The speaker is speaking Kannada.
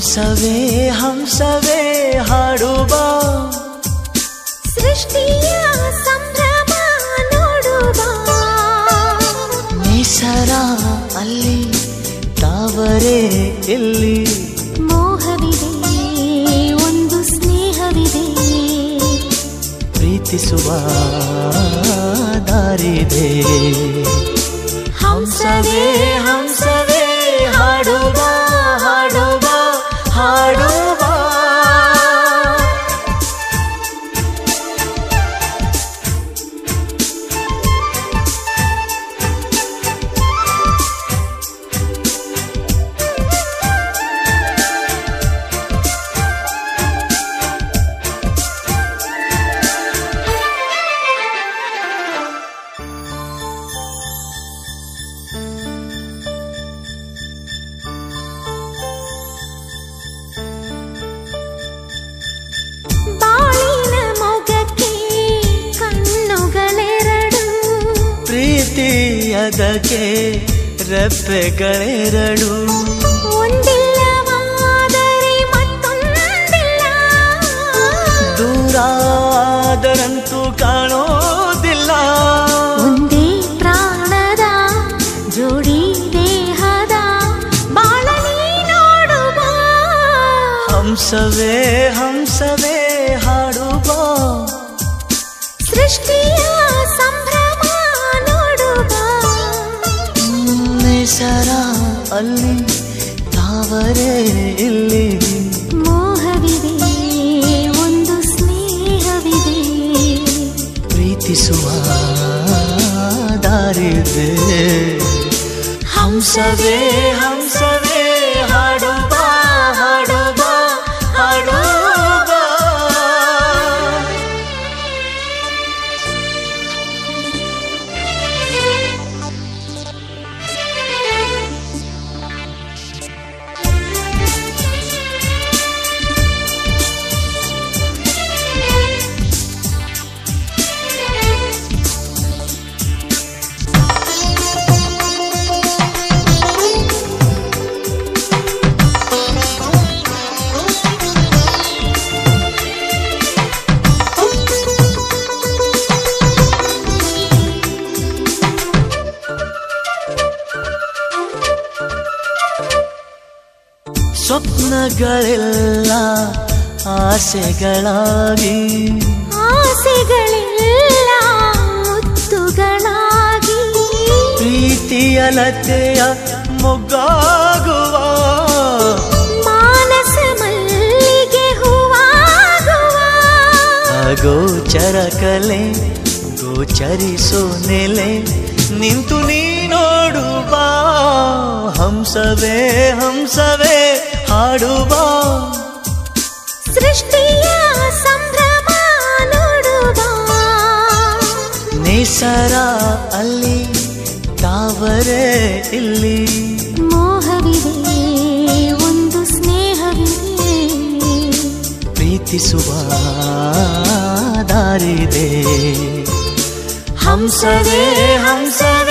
ಹಂಸವೇ ಹಂಸವೇ ಹಾಡುವ ಸೃಷ್ಟಿಯ ಸಂಭ್ರಮ ನೋಡುವ ನೇಸರ ಅಲ್ಲಿ ತಾವರೆ ಇಲ್ಲಿ ಮೋಹವಿದೆ ಒಂದು ಸ್ನೇಹವಿದೆ ಪ್ರೀತಿಸುವ ದಾರಿದೆ ಹಂಸವೇ ಹಂಸವೇ ಹಾಡುವ ಹಾಡುವ ಹಾಡುವ ಬಾಳಿನ ಮೊಗಕ್ಕೆ ಕಣ್ಣುಗಳೆರಡು ಪ್ರೀತಿಯದಕ್ಕೆ ರೆಪ್ಪೆಗಳೆರಡು ಒಂದಿಲ್ಲವಾದರೆ ಮತ್ತೊಂದಿಲ್ಲ ದೂರಾದರಂತೂ ಕಾಣೋದಿಲ್ಲ ಒಂದೇ ಪ್ರಾಣದ ಜೋಡಿ ದೇಹದ ಬಾಳಲಿ ನೋಡುವ ಹಂಸವೇ ಹಂಸವೇ ಹಾಡುವ ಸೃಷ್ಟಿಯ ಸಂಭ್ರಮ ನೋಡುವ ನೇಸರ ಅಲ್ಲಿ ತಾವರೆ ಇಲ್ಲಿ ಮೋಹವಿದೆ ಒಂದು ಸ್ನೇಹವಿದೆ ಪ್ರೀತಿಸುವ ದಾರಿದೆ ಹಂಸವೇ ಹಂಸವೇ ಹಾಡುವ ಹಾಡುವ ಹಾಡುವ ಸ್ವಪ್ನಗಳೆಲ್ಲ ಆಸೆಗಳಾಗಿ ಆಸೆಗಳೆಲ್ಲ ಮುತ್ತುಗಳಾಗಿ ಪ್ರೀತಿಯ ಲತೆಯ ಮೊಗ್ಗಾಗುವ ಮಾನಸ ಮಲ್ಲಿಗೆ ಹೂವಾಗುವ ಅಗೋಚರ ಕಲೆ ಗೋಚರಿಸೋ ನೆಲೆ ನಿಂತು ನೀ ನೋಡುವ ಹಂಸವೇ ಹಂಸವೇ ಹಾಡುವ ಸೃಷ್ಟಿಯ ಸಂಭ್ರಮ ನೋಡುವ ನೇಸರ ಅಲ್ಲಿ ತಾವರೆ ಇಲ್ಲಿ ಮೋಹವಿದೆ ಒಂದು ಸ್ನೇಹವಿದೆ ಪ್ರೀತಿಸುವ ದಾರಿದೆ ಹಂಸವೇ ಹಂಸವೇ